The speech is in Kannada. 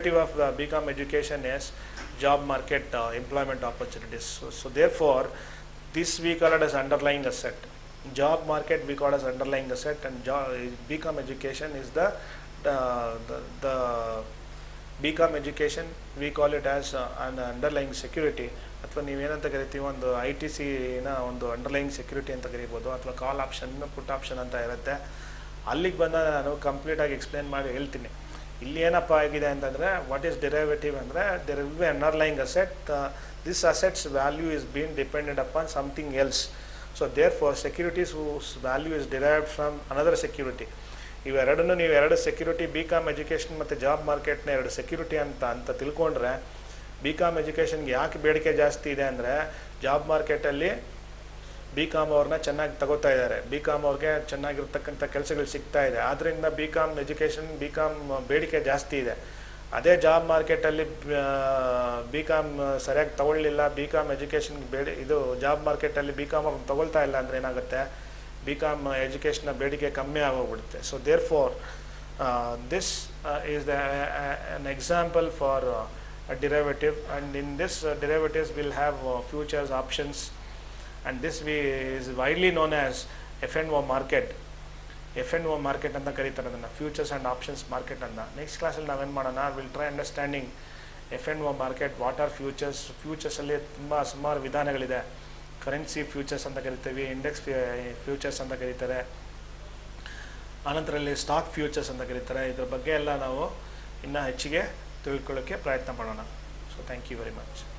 objective of the BCom education is job market uh, employment opportunities. So, so therefore, this we call it as underlying asset. Job market we call as underlying asset, and job, BCom education is the the, the, the BCom education we call it as uh, an underlying security ಅಥವಾ ನೀವೇನಂತ ಕರಿತೀವಿ ಒಂದು ಐ ಟಿ ಸಿನ ಒಂದು ಅಂಡರ್ಲೈನ್ ಸೆಕ್ಯೂರಿಟಿ ಅಂತ ಕರಿಬೋದು ಅಥವಾ ಕಾಲ್ ಆಪ್ಷನ್ ಪುಟ್ ಆಪ್ಷನ್ ಅಂತ ಇರುತ್ತೆ ಅಲ್ಲಿಗೆ ಬಂದ ನಾನು ಕಂಪ್ಲೀಟಾಗಿ ಎಕ್ಸ್ಪ್ಲೇನ್ ಮಾಡಿ ಹೇಳ್ತೀನಿ ಇಲ್ಲಿ ಏನಪ್ಪ ಆಗಿದೆ ಅಂತಂದರೆ ವಾಟ್ ಈಸ್ ಡಿರೈವೇಟಿವ್ ಅಂದರೆ there will be underlying asset this asset's value is been depended upon something else so therefore securities whose value is derived from another security ಇವೆರಡನ್ನು ನೀವು ಎರಡು ಸೆಕ್ಯೂರಿಟಿ ಬಿ ಕಾಮ್ ಎಜುಕೇಷನ್ ಮತ್ತು ಜಾಬ್ ಮಾರ್ಕೆಟ್ನ ಎರಡು ಸೆಕ್ಯೂರಿಟಿ ಅಂತ ಅಂತ ತಿಳ್ಕೊಂಡ್ರೆ ಬಿ ಕಾಮ್ ಎಜುಕೇಷನ್ಗೆ ಯಾಕೆ ಬೇಡಿಕೆ ಜಾಸ್ತಿ ಇದೆ ಅಂದರೆ ಜಾಬ್ ಮಾರ್ಕೆಟಲ್ಲಿ ಬಿ ಕಾಮ್ ಅವ್ರನ್ನ ಚೆನ್ನಾಗಿ ತಗೋತಾ ಇದ್ದಾರೆ ಬಿ ಕಾಮ್ ಅವ್ರಿಗೆ ಚೆನ್ನಾಗಿರ್ತಕ್ಕಂಥ ಕೆಲಸಗಳು ಸಿಗ್ತಾ ಇದೆ ಆದ್ದರಿಂದ B Com education B Com ಬೇಡಿಕೆ ಜಾಸ್ತಿ ಇದೆ ಅದೇ ಜಾಬ್ ಮಾರ್ಕೆಟಲ್ಲಿ ಬಿ ಕಾಮ್ ಸರಿಯಾಗಿ ತಗೊಳ್ಳಿಲ್ಲ ಬಿ ಕಾಮ್ ಎಜುಕೇಷನ್ಗೆ ಬೇಡಿ ಇದು ಜಾಬ್ ಮಾರ್ಕೆಟಲ್ಲಿ ಬಿ ಕಾಮ್ ಅವ್ರನ್ನ ತಗೊಳ್ತಾ ಇಲ್ಲ ಅಂದರೆ ಏನಾಗುತ್ತೆ ಬಿ ಕಾಮ್ ಎಜುಕೇಷನ್ನ ಬೇಡಿಕೆ ಕಮ್ಮಿ ಆಗೋಗ್ಬಿಡುತ್ತೆ so therefore this is the an example for uh, a derivative and in this uh, derivatives will have uh, futures options and this we is widely known as FNO market F N O market ಅಂತ ಕರೀತಾರೆ ಅದನ್ನು ಫ್ಯೂಚರ್ಸ್ ಆ್ಯಂಡ್ ಆಪ್ಷನ್ಸ್ ಮಾರ್ಕೆಟ್ ಅಂತ ನೆಕ್ಸ್ಟ್ ಕ್ಲಾಸಲ್ಲಿ ನಾವೇನು ಮಾಡೋಣ will try understanding F N O market what are futures ಫ್ಯೂಚರ್ಸಲ್ಲಿ ತುಂಬ ಸುಮಾರು ವಿಧಾನಗಳಿದೆ ಕರೆನ್ಸಿ ಫ್ಯೂಚರ್ಸ್ ಅಂತ ಕರಿತೀವಿ ಇಂಡೆಕ್ಸ್ ಫ್ಯೂಚರ್ಸ್ ಅಂತ ಕರೀತಾರೆ ಆನಂತರಲ್ಲಿ ಸ್ಟಾಕ್ ಫ್ಯೂಚರ್ಸ್ ಅಂತ ಕರೀತಾರೆ ಇದ್ರ ಬಗ್ಗೆ ಎಲ್ಲ ನಾವು ಇನ್ನೂ ಹೆಚ್ಚಿಗೆ ತಿಳ್ಕೊಳ್ಳೋಕ್ಕೆ ಪ್ರಯತ್ನ ಪಡೋಣ so thank you very much